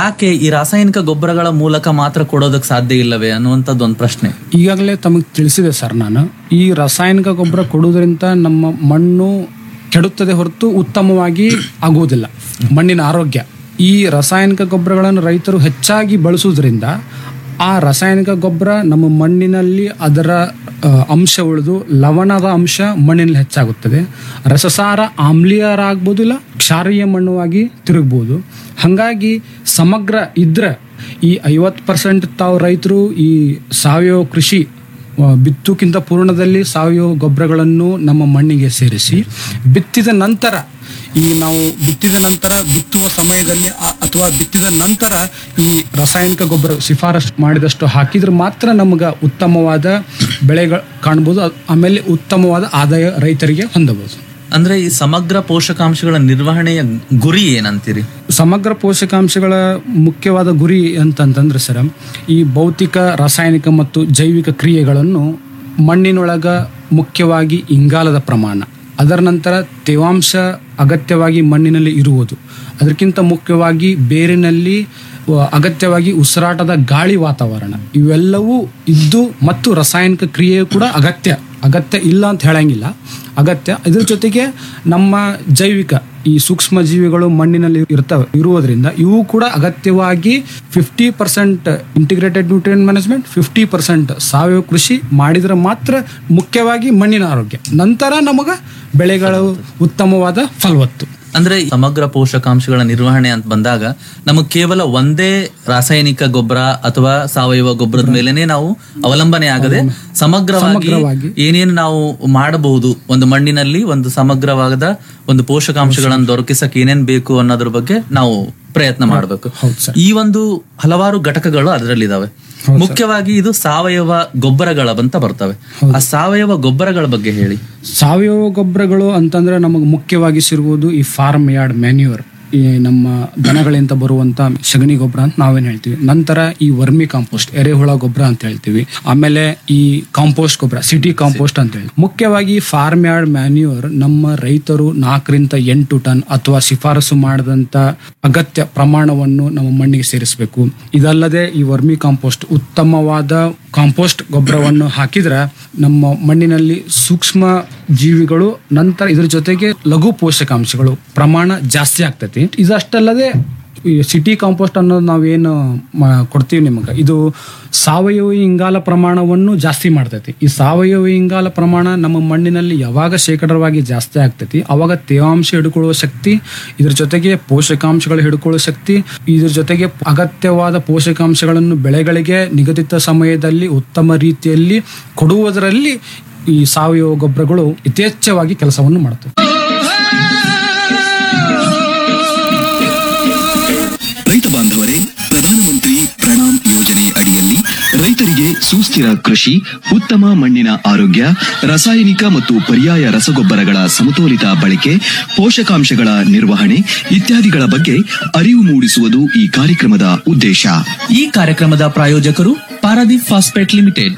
ಯಾಕೆ ಈ ರಾಸಾಯನಿಕ ಗೊಬ್ಬರಗಳ ಮೂಲಕ ಮಾತ್ರ ಕೊಡೋದಕ್ಕೆ ಸಾಧ್ಯ ಇಲ್ಲವೇ ಅನ್ನುವಂಥದ್ದು ಒಂದು ಪ್ರಶ್ನೆ ಈಗಾಗಲೇ ತಮಗೆ ತಿಳಿಸಿದೆ ಸರ್ ನಾನು ಈ ರಾಸಾಯನಿಕ ಗೊಬ್ಬರ ಕೊಡುವುದರಿಂದ ನಮ್ಮ ಮಣ್ಣು ಕೆಡುತ್ತದೆ ಹೊರತು ಉತ್ತಮವಾಗಿ ಆಗುವುದಿಲ್ಲ ಮಣ್ಣಿನ ಆರೋಗ್ಯ ಈ ರಾಸಾಯನಿಕ ಗೊಬ್ಬರಗಳನ್ನು ರೈತರು ಹೆಚ್ಚಾಗಿ ಬಳಸುವುದರಿಂದ ಆ ರಾಸಾಯನಿಕ ಗೊಬ್ಬರ ನಮ್ಮ ಮಣ್ಣಿನಲ್ಲಿ ಅದರ ಆ, ಅಂಶ ಉಳಿದು ಲವಣದ ಅಂಶ ಮಣ್ಣಿನಲ್ಲಿ ಹೆಚ್ಚಾಗುತ್ತದೆ ರಸಸಾರ ಆಮ್ಲೀಯರಾಗ್ಬೋದು ಇಲ್ಲ ಕ್ಷಾರೀಯ ಮಣ್ಣುವಾಗಿ ತಿರುಗ್ಬೋದು ಹಾಗಾಗಿ ಸಮಗ್ರ ಇದ್ರೆ ಈ ಐವತ್ತು ಪರ್ಸೆಂಟ್ ತಾವು ರೈತರು ಈ ಸಾವಯವ ಕೃಷಿ ಆ, ಬಿತ್ತುಕ್ಕಿಂತ ಪೂರ್ಣದಲ್ಲಿ ಸಾವಯವ ಗೊಬ್ಬರಗಳನ್ನು ನಮ್ಮ ಮಣ್ಣಿಗೆ ಸೇರಿಸಿ ಬಿತ್ತಿದ ನಂತರ ಈ ನಾವು ಬಿತ್ತಿದ ನಂತರ ಬಿತ್ತುವ ಸಮಯದಲ್ಲಿ ಆ- ಅಥವಾ ಬಿತ್ತಿದ ನಂತರ ಈ ರಾಸಾಯನಿಕ ಗೊಬ್ಬರ ಶಿಫಾರಸು ಮಾಡಿದಷ್ಟು ಹಾಕಿದ್ರೆ ಮಾತ್ರ ನಮಗೆ ಉತ್ತಮವಾದ ಬೆಳೆಗಳು ಕಾಣ್ಬೋದು ಅ- ಆಮೇಲೆ ಉತ್ತಮವಾದ ಆದಾಯ ರೈತರಿಗೆ ಹೊಂದಬಹುದು ಅಂದ್ರೆ ಈ ಸಮಗ್ರ ಪೋಷಕಾಂಶಗಳ ನಿರ್ವಹಣೆಯ ಗುರಿ ಏನಂತೀರಿ ಸಮಗ್ರ ಪೋಷಕಾಂಶಗಳ ಮುಖ್ಯವಾದ ಗುರಿ ಅಂತಂತಂದ್ರೆ ಸರ್ ಈ ಭೌತಿಕ ರಾಸಾಯನಿಕ ಮತ್ತು ಜೈವಿಕ ಕ್ರಿಯೆಗಳನ್ನು ಮಣ್ಣಿನೊಳಗ ಮುಖ್ಯವಾಗಿ ಇಂಗಾಲದ ಪ್ರಮಾಣ ಅದರ ನಂತರ ತೇವಾಂಶ ಅಗತ್ಯವಾಗಿ ಮಣ್ಣಿನಲ್ಲಿ ಇರುವುದು ಅದಕ್ಕಿಂತ ಮುಖ್ಯವಾಗಿ ಬೇರಿನಲ್ಲಿ ವ- ಅಗತ್ಯವಾಗಿ ಉಸಿರಾಟದ ಗಾಳಿ ವಾತಾವರಣ ಇವೆಲ್ಲವೂ ಇದ್ದು ಮತ್ತು ರಾಸಾಯನಿಕ ಕ್ರಿಯೆ ಕೂಡ ಅಗತ್ಯ ಅಗತ್ಯ ಇಲ್ಲ ಅಂತ ಹೇಳಂಗಿಲ್ಲ ಅಗತ್ಯ ಇದ್ರ ಜೊತೆಗೆ ನಮ್ಮ ಜೈವಿಕ ಈ ಸೂಕ್ಷ್ಮ ಜೀವಿಗಳು ಮಣ್ಣಿನಲ್ಲಿ ಇರ್ತವೆ ಇರುವುದರಿಂದ ಇವು ಕೂಡ ಅಗತ್ಯವಾಗಿ fifty percent integrated nutrient management fifty percent ಸಾವಯವ ಕೃಷಿ ಮಾಡಿದ್ರೆ ಮಾತ್ರ ಮುಖ್ಯವಾಗಿ ಮಣ್ಣಿನ ಆರೋಗ್ಯ ನಂತರ ನಮಗೆ ಬೆಳೆಗಳು ಉತ್ತಮವಾದ ಫಲವತ್ತು ಅಂದ್ರೆ ಈ ಸಮಗ್ರ ಪೋಷಕಾಂಶಗಳ ನಿರ್ವಹಣೆ ಅಂತ ಬಂದಾಗ ನಮಗೆ ಕೇವಲ ಒಂದೇ ರಾಸಾಯನಿಕ ಗೊಬ್ಬರ ಅಥವಾ ಸಾವಯವ ಗೊಬ್ಬರದ ಮೇಲೆನೆ ನಾವು ಅವಲಂಬನೆ ಆಗದೆ ಸಮಗ್ರವಾಗಿ ಸಮಗ್ರವಾಗಿ. ಏನೇನು ನಾವು ಮಾಡಬಹುದು ಒಂದು ಮಣ್ಣಿನಲ್ಲಿ ಒಂದು ಸಮಗ್ರವಾದ ಒಂದು ಪೋಷಕಾಂಶಗಳನ್ನು ದೊರಕಿಸಕ್ಕೆ ಏನೇನ್ ಬೇಕು ಅನ್ನೋದ್ರ ಬಗ್ಗೆ ನಾವು ಪ್ರಯತ್ನ ಮಾಡಬೇಕು ಹೌದು ಸರ್ ಈ ಒಂದು ಹಲವಾರು ಘಟಕಗಳು ಅದರಲ್ಲಿದಾವೆ ಮುಖ್ಯವಾಗಿ ಇದು ಸಾವಯವ ಗೊಬ್ಬರಗಳ ಅಂತ ಬರ್ತವೆ ಆ ಸಾವಯವ ಗೊಬ್ಬರಗಳ ಬಗ್ಗೆ ಹೇಳಿ ಸಾವಯವ ಗೊಬ್ಬರಗಳು ಅಂತಂದ್ರೆ ನಮಗೆ ಮುಖ್ಯವಾಗಿ ಸಿರುವುದು ಈ ಫಾರ್ಮ್ ಯಾರ್ಡ್ ಮ್ಯಾನ್ಯೂರ್ ಈ ನಮ್ಮ ದನಗಳಿಂದ ಬರುವಂತ ಸಗಣಿ ಗೊಬ್ಬರ ಅಂತ ನಾವೇನ್ ಹೇಳ್ತೀವಿ ನಂತರ ಈ ವರ್ಮಿ ಕಾಂಪೋಸ್ಟ್ ಎರೆಹುಳ ಗೊಬ್ಬರ ಅಂತ ಹೇಳ್ತೀವಿ ಆಮೇಲೆ ಈ ಕಾಂಪೋಸ್ಟ್ ಗೊಬ್ಬರ ಸಿಟಿ ಕಾಂಪೋಸ್ಟ್ ಅಂತ ಹೇಳಿ ಮುಖ್ಯವಾಗಿ ಫಾರ್ಮ್ ಯಾರ್ಡ್ ಮ್ಯಾನ್ಯೂರ್ ನಮ್ಮ ರೈತರು ನಾಲ್ಕರಿಂದ ಎಂಟು ಟನ್ ಅಥವಾ ಶಿಫಾರಸು ಮಾಡದಂತ ಅಗತ್ಯ ಪ್ರಮಾಣವನ್ನು ನಮ್ಮ ಮಣ್ಣಿಗೆ ಸೇರಿಸಬೇಕು ಇದಲ್ಲದೆ ಈ ವರ್ಮಿ ಕಾಂಪೋಸ್ಟ್ ಉತ್ತಮವಾದ ಕಾಂಪೋಸ್ಟ್ ಗೊಬ್ಬರವನ್ನು ಹಾಕಿದ್ರೆ ನಮ್ಮ ಮಣ್ಣಿನಲ್ಲಿ ಸೂಕ್ಷ್ಮ ಜೀವಿಗಳು ನಂತರ ಇದ್ರ ಜೊತೆಗೆ ಲಘು ಪೋಷಕಾಂಶಗಳು ಪ್ರಮಾಣ ಜಾಸ್ತಿ ಆಗ್ತೈತಿ ಇದಷ್ಟಲ್ಲದೆ ಈ ಸಿಟಿ ಕಾಂಪೋಸ್ಟ್ ಅನ್ನೋದು ನಾವೇನು ಮ- ಕೊಡ್ತೀವಿ ನಿಮಗೆ ಇದು ಸಾವಯವ ಇಂಗಾಲ ಪ್ರಮಾಣವನ್ನು ಜಾಸ್ತಿ ಮಾಡ್ತೈತಿ ಈ ಸಾವಯವ ಇಂಗಾಲ ಪ್ರಮಾಣ ನಮ್ಮ ಮಣ್ಣಿನಲ್ಲಿ ಯಾವಾಗ ಶೇಕಡರವಾಗಿ ಜಾಸ್ತಿ ಆಗ್ತೈತಿ ಅವಾಗ ತೇವಾಂಶ ಹಿಡ್ಕೊಳ್ಳುವ ಶಕ್ತಿ ಇದ್ರ ಜೊತೆಗೆ ಪೋಷಕಾಂಶಗಳು ಹಿಡ್ಕೊಳ್ಳೋ ಶಕ್ತಿ ಇದ್ರ ಜೊತೆಗೆ ಅಗತ್ಯವಾದ ಪೋಷಕಾಂಶಗಳನ್ನು ಬೆಳೆಗಳಿಗೆ ನಿಗದಿತ ಸಮಯದಲ್ಲಿ ಉತ್ತಮ ರೀತಿಯಲ್ಲಿ ಕೊಡುವುದರಲ್ಲಿ ಈ ಸಾವಯವ ಗೊಬ್ಬರಗಳು ಯಥೇಚ್ಛವಾಗಿ ಕೆಲಸವನ್ನು ಮಾಡುತ್ತವೆ ರೈತ ಬಾಂಧವರೇ ಪ್ರಧಾನಮಂತ್ರಿ ಪ್ರಣಾಮ್ ಯೋಜನೆ ಅಡಿಯಲ್ಲಿ ರೈತರಿಗೆ ಸುಸ್ಥಿರ ಕೃಷಿ ಉತ್ತಮ ಮಣ್ಣಿನ ಆರೋಗ್ಯ ರಾಸಾಯನಿಕ ಮತ್ತು ಪರ್ಯಾಯ ರಸಗೊಬ್ಬರಗಳ ಸಮತೋಲಿತ ಬಳಕೆ ಪೋಷಕಾಂಶಗಳ ನಿರ್ವಹಣೆ ಇತ್ಯಾದಿಗಳ ಬಗ್ಗೆ ಅರಿವು ಮೂಡಿಸುವುದು ಈ ಕಾರ್ಯಕ್ರಮದ ಉದ್ದೇಶ ಈ ಕಾರ್ಯಕ್ರಮದ ಪ್ರಾಯೋಜಕರು Paradeep phosphate limited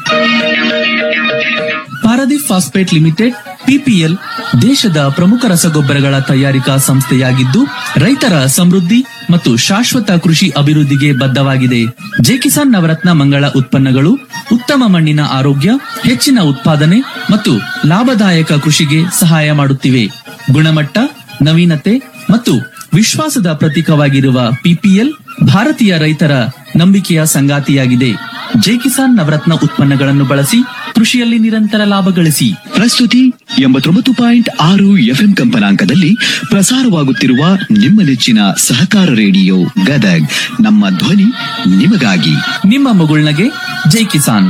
Paradeep phosphate limited PPL ದೇಶದ ಪ್ರಮುಖ ರಸಗೊಬ್ಬರಗಳ ತಯಾರಿಕಾ ಸಂಸ್ಥೆಯಾಗಿದ್ದು ರೈತರ ಸಮೃದ್ಧಿ ಮತ್ತು ಶಾಶ್ವತ ಕೃಷಿ ಅಭಿವೃದ್ಧಿಗೆ ಬದ್ಧವಾಗಿದೆ ಜೆ ಕಿಸಾನ್ ನವರತ್ನ ಮಂಗಳ ಉತ್ಪನ್ನಗಳು ಉತ್ತಮ ಮಣ್ಣಿನ ಆರೋಗ್ಯ ಹೆಚ್ಚಿನ ಉತ್ಪಾದನೆ ಮತ್ತು ಲಾಭದಾಯಕ ಕೃಷಿಗೆ ಸಹಾಯ ಮಾಡುತ್ತಿವೆ ಗುಣಮಟ್ಟ ನವೀನತೆ ಮತ್ತು ವಿಶ್ವಾಸದ ಪ್ರತೀಕವಾಗಿರುವ ಪಿಪಿಎಲ್ ಭಾರತೀಯ ರೈತರ ನಂಬಿಕೆಯ ಸಂಗಾತಿಯಾಗಿದೆ ಜೈ ಕಿಸಾನ್ ನವರತ್ನ ಉತ್ಪನ್ನಗಳನ್ನು ಬಳಸಿ ಕೃಷಿಯಲ್ಲಿ ನಿರಂತರ ಲಾಭ ಗಳಿಸಿ ಪ್ರಸ್ತುತಿ ಎಂಬತ್ತೊಂಬತ್ತು ಪಾಯಿಂಟ್ ಆರು ಎಫ್ಎಂ ಕಂಪನಾಂಕದಲ್ಲಿ ಪ್ರಸಾರವಾಗುತ್ತಿರುವ ನಿಮ್ಮ ನೆಚ್ಚಿನ ಸಹಕಾರ ರೇಡಿಯೋ ಗದಗ್ ನಮ್ಮ ಧ್ವನಿ ನಿಮಗಾಗಿ ನಿಮ್ಮ ಮಗುಳ್ನಗೆ ಜೈ ಕಿಸಾನ್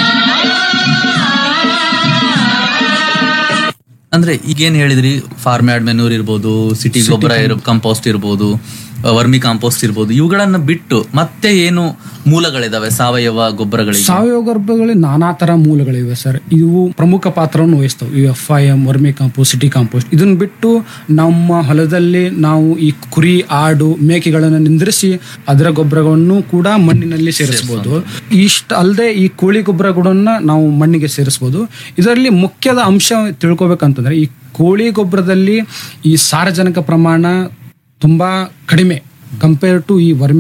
ಅಂದ್ರೆ ಈಗೇನ್ ಹೇಳಿದ್ರಿ ಫಾರ್ಮ್ ಯಾರ್ಡ್ ಮೆನ್ಯೂರ್ ಇರ್ಬೋದು ಸಿಟಿ ಗೊಬ್ಬರ ಇರೋ ಕಂಪೋಸ್ಟ್ ಇರ್ಬೋದು ವರ್ಮಿ ಕಾಂಪೋಸ್ಟ್ ಇರ್ಬೋದು ಇವುಗಳನ್ನ ಬಿಟ್ಟು ಮತ್ತೆ ಏನು ಮೂಲಗಳಿದಾವೆ ಸಾವಯವ ಗೊಬ್ಬರಗಳಿಗೆ ಸಾವಯವ ಗೊಬ್ಬರಗಳಲ್ಲಿ ನಾನಾ ತರ ಮೂಲಗಳಿವೆ ಸರ್ ಇವು ಪ್ರಮುಖ ಪಾತ್ರವನ್ನು ವಹಿಸ್ತವೆ ಈ F Y M vermi compost city compost ಇದನ್ನ ಬಿಟ್ಟು ನಮ್ಮ ಹೊಲದಲ್ಲಿ ನಾವು ಈ ಕುರಿ ಆಡು ಮೇಕೆಗಳನ್ನು ನಿಂದ್ರಿಸಿ ಅದರ ಗೊಬ್ಬರವನ್ನು ಕೂಡ ಮಣ್ಣಿನಲ್ಲಿ ಸೇರಿಸಬಹುದು ಇಷ್ಟ ಅಲ್ಲದೆ ಈ ಕೋಳಿ ಗೊಬ್ಬರಗಳನ್ನ ನಾವು ಮಣ್ಣಿಗೆ ಸೇರಿಸಬಹುದು ಇದರಲ್ಲಿ ಮುಖ್ಯದ ಅಂಶ ತಿಳ್ಕೊಬೇಕಂತಂದ್ರೆ ಈ ಕೋಳಿ ಗೊಬ್ಬರದಲ್ಲಿ ಈ ಸಾರಜನಕ ಪ್ರಮಾಣ ತುಂಬಾ ಕಡಿಮೆ ಕಂಪೇರ್ ಟು ಈ ವರ್ಮಿ ಕಾಂಪೋಸ್ಟ್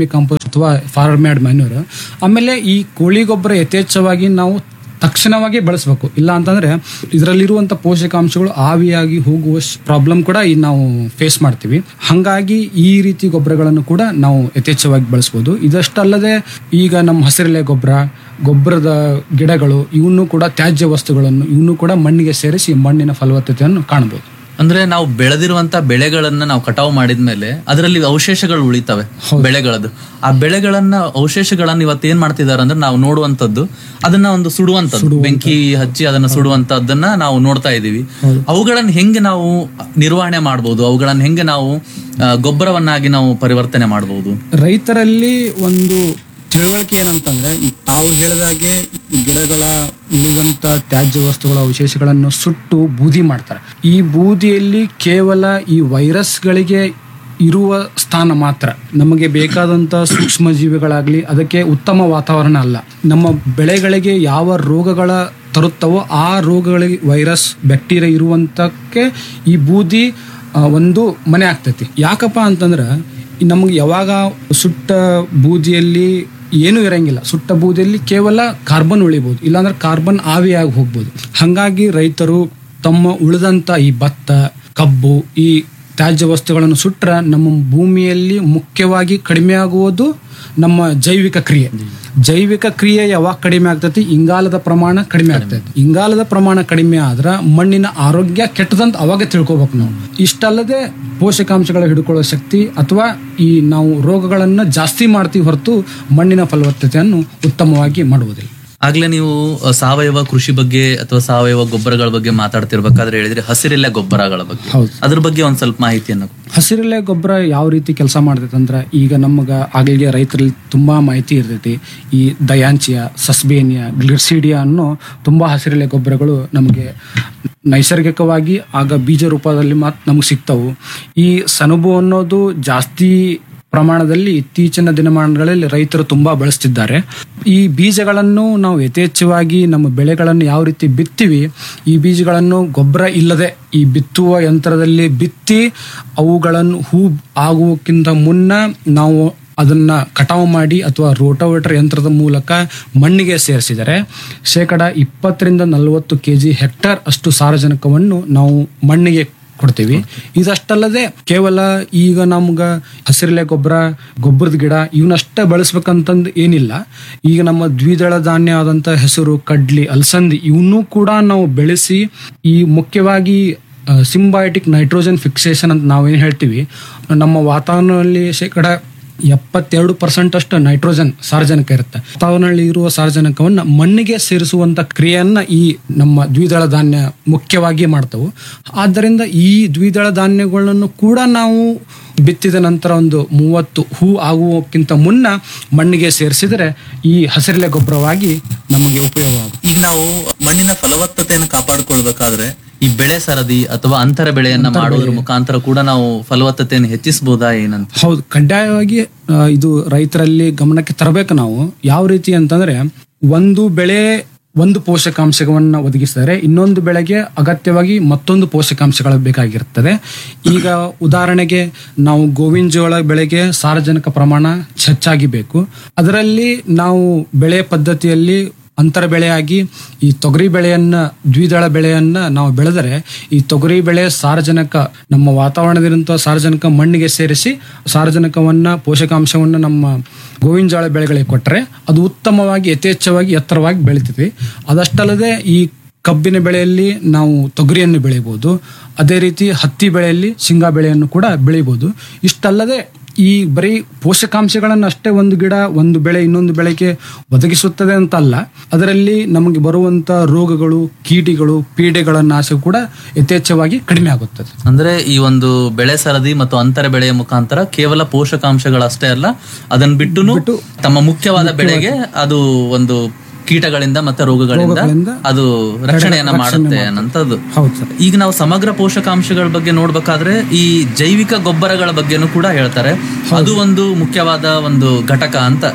ಅಥವಾ ಫಾರ್ಮ್ ಯಾರ್ಡ್ ಮ್ಯಾನ್ಯೂರ್ ಆಮೇಲೆ ಈ ಕೋಳಿ ಗೊಬ್ಬರ ಯಥೇಚ್ಛವಾಗಿ ನಾವು ತಕ್ಷಣವಾಗಿ ಬಳಸಬೇಕು ಇಲ್ಲ ಅಂತಂದ್ರೆ ಇದರಲ್ಲಿರುವಂತ ಪೋಷಕಾಂಶಗಳು ಆವಿಯಾಗಿ ಹೋಗುವ ಪ್ರಾಬ್ಲಮ್ ಕೂಡ ಈ ನಾವು ಫೇಸ್ ಮಾಡ್ತೀವಿ ಹಂಗಾಗಿ ಈ ರೀತಿ ಗೊಬ್ಬರಗಳನ್ನು ಕೂಡ ನಾವು ಯಥೇಚ್ಛವಾಗಿ ಬಳಸಬಹುದು ಇದಷ್ಟಲ್ಲದೆ ಈಗ ನಮ್ಮ ಹಸಿರೆಲೆ ಗೊಬ್ಬರ ಗೊಬ್ಬರದ ಗಿಡಗಳು ಇವನ್ನು ಕೂಡ ತ್ಯಾಜ್ಯ ವಸ್ತುಗಳನ್ನು ಇವನ್ನು ಕೂಡ ಮಣ್ಣಿಗೆ ಸೇರಿಸಿ ಮಣ್ಣಿನ ಫಲವತ್ತತೆಯನ್ನು ಕಾಣಬಹುದು ಅಂದ್ರೆ ನಾವು ಬೆಳೆದಿರುವಂತ ಬೆಳೆಗಳನ್ನ ನಾವು ಕಟಾವು ಮಾಡಿದ್ಮೇಲೆ ಅದರಲ್ಲಿ ಅವಶೇಷಗಳು ಉಳಿತವೆ ಬೆಳೆಗಳದ್ದು ಆ ಬೆಳೆಗಳನ್ನ ಅವಶೇಷಗಳನ್ನ ಇವತ್ತು ಏನ್ ಮಾಡ್ತಿದಾರೆ ಅಂದ್ರೆ ನಾವು ನೋಡುವಂತದ್ದು ಅದನ್ನ ಒಂದು ಸುಡುವಂತದ್ದು ಬೆಂಕಿ ಹಚ್ಚಿ ಅದನ್ನ ಸುಡುವಂತದ್ದನ್ನ ನಾವು ನೋಡ್ತಾ ಇದೀವಿ ಅವುಗಳನ್ನ ಹೆಂಗೆ ನಾವು ನಿರ್ವಹಣೆ ಮಾಡಬಹುದು ಅವುಗಳನ್ನ ಹೆಂಗೆ ನಾವು ಆ, ಗೊಬ್ಬರವನ್ನಾಗಿ ನಾವು ಪರಿವರ್ತನೆ ಮಾಡಬಹುದು ರೈತರಲ್ಲಿ ಒಂದು ತಿಳುವಳಿಕೆ ಏನಂತಂದ್ರೆ ಈ ತಾವು ಹೇಳಿದಾಗೆ ಈ ಗಿಡಗಳ ಉಳಿದಂತ ತ್ಯಾಜ್ಯ ವಸ್ತುಗಳ ಅವಶೇಷಗಳನ್ನು ಸುಟ್ಟು ಬೂದಿ ಮಾಡ್ತಾರೆ ಈ ಬೂದಿಯಲ್ಲಿ ಕೇವಲ ಈ ವೈರಸ್ಗಳಿಗೆ ಇರುವ ಸ್ಥಾನ ಮಾತ್ರ ನಮಗೆ ಬೇಕಾದಂತ ಸೂಕ್ಷ್ಮ ಜೀವಿಗಳಾಗ್ಲಿ ಅದಕ್ಕೆ ಉತ್ತಮ ವಾತಾವರಣ ಅಲ್ಲ ನಮ್ಮ ಬೆಳೆಗಳಿಗೆ ಯಾವ ರೋಗಗಳ ತರುತ್ತವೋ ಆ ರೋಗಗಳಿಗೆ ವೈರಸ್ ಬ್ಯಾಕ್ಟೀರಿಯಾ ಇರುವಂತಕ್ಕೆ ಈ ಬೂದಿ ಆ, ಒಂದು ಮನೆ ಆಗ್ತೈತಿ ಯಾಕಪ್ಪ ಅಂತಂದ್ರ ಈ ನಮಗೆ ಯಾವಾಗ ಸುಟ್ಟ ಬೂದಿಯಲ್ಲಿ ಏನೂ ಇರಂಗಿಲ್ಲ ಸುಟ್ಟ ಬೂದಿಯಲ್ಲಿ ಕೇವಲ ಕಾರ್ಬನ್ ಉಳಿಬಹುದು ಇಲ್ಲಾಂದ್ರೆ ಕಾರ್ಬನ್ ಆವಿಯಾಗಿ ಹೋಗ್ಬೋದು ಹಾಗಾಗಿ ರೈತರು ತಮ್ಮ ಉಳಿದಂತ ಈ ಭತ್ತ ಕಬ್ಬು ಈ ತ್ಯಾಜ್ಯ ವಸ್ತುಗಳನ್ನು ಸುಟ್ರ ನಮ್ಮ ಭೂಮಿಯಲ್ಲಿ ಮುಖ್ಯವಾಗಿ ಕಡಿಮೆ ಆಗುವುದು ನಮ್ಮ ಜೈವಿಕ ಕ್ರಿಯೆ ಜೈವಿಕ ಕ್ರಿಯೆ ಯಾವಾಗ ಕಡಿಮೆ ಆಗ್ತೈತಿ ಇಂಗಾಲದ ಪ್ರಮಾಣ ಕಡಿಮೆ ಆಗ್ತೈತಿ ಇಂಗಾಲದ ಪ್ರಮಾಣ ಕಡಿಮೆ ಆದ್ರ ಮಣ್ಣಿನ ಆರೋಗ್ಯ ಕೆಟ್ಟದಂತ ಅವಾಗ ತಿಳ್ಕೊಬೇಕು ನಾವು ಇಷ್ಟಲ್ಲದೆ ಪೋಷಕಾಂಶಗಳ ಹಿಡ್ಕೊಳ್ಳೋ ಶಕ್ತಿ ಅಥವಾ ಈ ನಾವು ರೋಗಗಳನ್ನ ಜಾಸ್ತಿ ಮಾಡ್ತೀವಿ ಹೊರತು ಮಣ್ಣಿನ ಫಲವತ್ತತೆಯನ್ನು ಉತ್ತಮವಾಗಿ ಮಾಡುವುದಿಲ್ಲ ಆಗ್ಲೇ ನೀವು ಅ, ಸಾವಯವ ಕೃಷಿ ಬಗ್ಗೆ ಅಥವಾ ಸಾವಯವ ಗೊಬ್ಬರಗಳ ಬಗ್ಗೆ ಮಾತಾಡ್ತಿರ್ಬೇಕಾದ್ರೆ ಹೇಳಿದ್ರೆ ಹಸಿರೆಲೆ ಗೊಬ್ಬರಗಳ ಬಗ್ಗೆ ಹೌದು. ಅದ್ರ ಬಗ್ಗೆ ಒಂದ್ ಸ್ವಲ್ಪ ಮಾಹಿತಿಯನ್ನು ಕೊಡಿ. ಹಸಿರೆಲೆ ಗೊಬ್ಬರ ಯಾವ ರೀತಿ ಕೆಲಸ ಮಾಡ್ತೈತೆ ಅಂದ್ರೆ ಈಗ ನಮಗ ಆಗಲಿಗೆ ರೈತರಲ್ಲಿ ತುಂಬಾ ಮಾಹಿತಿ ಇರ್ತೈತಿ ಈ ದಯಾಂಚಿಯಾ ಸಸ್ಬೇನಿಯಾ ಗ್ಲಿರ್ಸಿಡಿಯಾ ಅನ್ನೋ ತುಂಬಾ ಹಸಿರೆಲೆ ಗೊಬ್ಬರಗಳು ನಮಗೆ ನೈಸರ್ಗಿಕವಾಗಿ ಆಗ ಬೀಜ ರೂಪದಲ್ಲಿ ಮಾತ್ರ ನಮಗೆ ಸಿಗ್ತಾವು ಈ ಸನುಬು ಅನ್ನೋದು ಜಾಸ್ತಿ ಪ್ರಮಾಣದಲ್ಲಿ ಇತ್ತೀಚಿನ ದಿನಮಾನಗಳಲ್ಲಿ ರೈತರು ತುಂಬಾ ಬಳಸ್ತಿದ್ದಾರೆ ಈ ಬೀಜಗಳನ್ನು ನಾವು ಯಥೇಚ್ಛವಾಗಿ ನಮ್ಮ ಬೆಳೆಗಳನ್ನು ಯಾವ ರೀತಿ ಬಿತ್ತೀವಿ ಈ ಬೀಜಗಳನ್ನು ಗೊಬ್ಬರ ಇಲ್ಲದೆ ಈ ಬಿತ್ತುವ ಯಂತ್ರದಲ್ಲಿ ಬಿತ್ತಿ ಅವುಗಳನ್ನು ಹೂ ಆಗುವಕ್ಕಿಂತ ಮುನ್ನ ನಾವು ಅದನ್ನ ಕಟಾವು ಮಾಡಿ ಅಥವಾ ರೋಟೋವೇಟರ್ ಯಂತ್ರದ ಮೂಲಕ ಮಣ್ಣಿಗೆ ಸೇರಿಸಿದರೆ ಶೇಕಡ ಇಪ್ಪತ್ತರಿಂದ ನಲವತ್ತು ಕೆ ಜಿ ಹೆಕ್ಟರ್ ಅಷ್ಟು ಸಾರಜನಕವನ್ನು ನಾವು ಮಣ್ಣಿಗೆ ಕೊಡ್ತೀವಿ ಇದಷ್ಟಲ್ಲದೆ ಕೇವಲ ಈಗ ನಮ್ಗ ಹಸಿರೆಲೆ ಗೊಬ್ಬರ ಗೊಬ್ಬರದ ಗಿಡ ಇವನ್ನಷ್ಟೇ ಬಳಸ್ಬೇಕಂತಂದು ಏನಿಲ್ಲ ಈಗ ನಮ್ಮ ದ್ವಿದಳ ಧಾನ್ಯ ಆದಂತ ಹೆಸರು ಕಡ್ಲಿ ಅಲಸಂದಿ ಇವನ್ನೂ ಕೂಡ ನಾವು ಬೆಳೆಸಿ ಈ ಮುಖ್ಯವಾಗಿ ಸಿಂಬಯೋಟಿಕ್ ನೈಟ್ರೋಜನ್ ಫಿಕ್ಸೇಷನ್ ಅಂತ ನಾವೇನು ಹೇಳ್ತೀವಿ ನಮ್ಮ ವಾತಾವರಣದಲ್ಲಿ ಶೇಕಡ ಎಪ್ಪತ್ತೆರಡು ಪರ್ಸೆಂಟ್ ಅಷ್ಟು ನೈಟ್ರೋಜನ್ ಸಾರ್ವಜನಿಕ ಇರುತ್ತೆ ವಾತಾವರಣದಲ್ಲಿ ಇರುವ ಸಾರ್ವಜನಿಕವನ್ನ ಮಣ್ಣಿಗೆ ಸೇರಿಸುವಂತ ಕ್ರಿಯೆಯನ್ನ ಈ ನಮ್ಮ ದ್ವಿದಳ ಧಾನ್ಯ ಮುಖ್ಯವಾಗಿ ಮಾಡ್ತವು ಆದ್ದರಿಂದ ಈ ದ್ವಿದಳ ಧಾನ್ಯಗಳನ್ನು ಕೂಡ ನಾವು ಬಿತ್ತಿದ ನಂತರ ಒಂದು ಮೂವತ್ತು ಹೂ ಆಗುವಕ್ಕಿಂತ ಮುನ್ನ ಮಣ್ಣಿಗೆ ಸೇರಿಸಿದರೆ ಈ ಹಸಿರೆಲೆ ಗೊಬ್ಬರವಾಗಿ ನಮಗೆ ಉಪಯೋಗ ಆಗುತ್ತೆ ಈಗ ನಾವು ಮಣ್ಣಿನ ಫಲವತ್ತತೆಯನ್ನು ಕಾಪಾಡ್ಕೊಳ್ಬೇಕಾದ್ರೆ ಈ ಬೆಳೆ ಸರದಿ ಅಥವಾ ಅಂತರ ಬೆಳೆಯನ್ನ ಮಾಡೋದ್ರ ಮುಖಾಂತರ ಕೂಡ ನಾವು ಫಲವತ್ತತೆಯನ್ನು ಹೆಚ್ಚಿಸಬಹುದಾ ಏನಂತ ಹೌದು ಕಡ್ಡಾಯವಾಗಿ ಆ, ಇದು ರೈತರಲ್ಲಿ ಗಮನಕ್ಕೆ ತರಬೇಕು ನಾವು ಯಾವ ರೀತಿ ಅಂತಂದ್ರೆ ಒಂದು ಬೆಳೆ ಒಂದು ಪೋಷಕಾಂಶವನ್ನ ಒದಗಿಸಿದರೆ ಇನ್ನೊಂದು ಬೆಳೆಗೆ ಅಗತ್ಯವಾಗಿ ಮತ್ತೊಂದು ಪೋಷಕಾಂಶಗಳು ಬೇಕಾಗಿರ್ತದೆ ಈಗ ಉದಾಹರಣೆಗೆ ನಾವು ಗೋವಿನ ಜೋಳ ಬೆಳೆಗೆ ಸಾರಜನಕ ಪ್ರಮಾಣ ಹೆಚ್ಚಾಗಿ ಬೇಕು ಅದರಲ್ಲಿ ನಾವು ಬೆಳೆ ಪದ್ಧತಿಯಲ್ಲಿ ಅಂತರ ಬೆಳೆಯಾಗಿ ಈ ತೊಗರಿ ಬೆಳೆಯನ್ನ ದ್ವಿದಳ ಬೆಳೆಯನ್ನ ನಾವು ಬೆಳೆದರೆ ಈ ತೊಗರಿ ಬೆಳೆ ಸಾರಜನಕ ನಮ್ಮ ವಾತಾವರಣದಿರುವಂತಹ ಸಾರಜನಕ ಮಣ್ಣಿಗೆ ಸೇರಿಸಿ ಸಾರಜನಕವನ್ನ ಪೋಷಕಾಂಶವನ್ನ ನಮ್ಮ ಗೋವಿನ ಜೋಳ ಬೆಳೆಗಳಿಗೆ ಕೊಟ್ಟರೆ ಅದು ಉತ್ತಮವಾಗಿ ಯಥೇಚ್ಛವಾಗಿ ಎತ್ತರವಾಗಿ ಬೆಳೀತದೆ ಅದಷ್ಟಲ್ಲದೆ ಈ ಕಬ್ಬಿನ ಬೆಳೆಯಲ್ಲಿ ನಾವು ತೊಗರಿಯನ್ನು ಬೆಳಿಬೋದು ಅದೇ ರೀತಿ ಹತ್ತಿ ಬೆಳೆಯಲ್ಲಿ ಶೇಂಗಾ ಬೆಳೆಯನ್ನು ಕೂಡ ಬೆಳಿಬೋದು ಇಷ್ಟಲ್ಲದೆ ಈ ಬರೀ ಪೋಷಕಾಂಶಗಳನ್ನು ಅಷ್ಟೇ ಒಂದು ಗಿಡ ಒಂದು ಬೆಳೆ ಇನ್ನೊಂದು ಬೆಳೆಗೆ ಒದಗಿಸುತ್ತದೆ ಅಂತ ಅಲ್ಲ ಅದರಲ್ಲಿ ನಮಗೆ ಬರುವಂತ ರೋಗಗಳು ಕೀಟಿಗಳು ಪೀಡೆಗಳ ನಾಶ ಕೂಡ ಯಥೇಚ್ಛವಾಗಿ ಕಡಿಮೆ ಆಗುತ್ತದೆ ಅಂದ್ರೆ ಈ ಒಂದು ಬೆಳೆ ಸರದಿ ಮತ್ತು ಅಂತರ ಬೆಳೆಯ ಮುಖಾಂತರ ಕೇವಲ ಪೋಷಕಾಂಶಗಳಷ್ಟೇ ಅಲ್ಲ ಅದನ್ನ ಬಿಟ್ಟು ತಮ್ಮ ಮುಖ್ಯವಾದ ಬೆಳೆಗೆ ಅದು ಒಂದು ಕೀಟಗಳಿಂದ ಮತ್ತೆ ರೋಗಗಳಿಂದ ಅದು ರಕ್ಷಣೆಯನ್ನ ಮಾಡುತ್ತೆ ಅನ್ನಂಥದ್ದು ಹೌದು ಸರ್ ಈಗ ನಾವು ಸಮಗ್ರ ಪೋಷಕಾಂಶಗಳ ಬಗ್ಗೆ ನೋಡ್ಬೇಕಾದ್ರೆ ಈ ಜೈವಿಕ ಗೊಬ್ಬರಗಳ ಬಗ್ಗೆನೂ ಕೂಡ ಹೇಳ್ತಾರೆ ಅದು ಒಂದು ಮುಖ್ಯವಾದ ಒಂದು ಘಟಕ ಅಂತ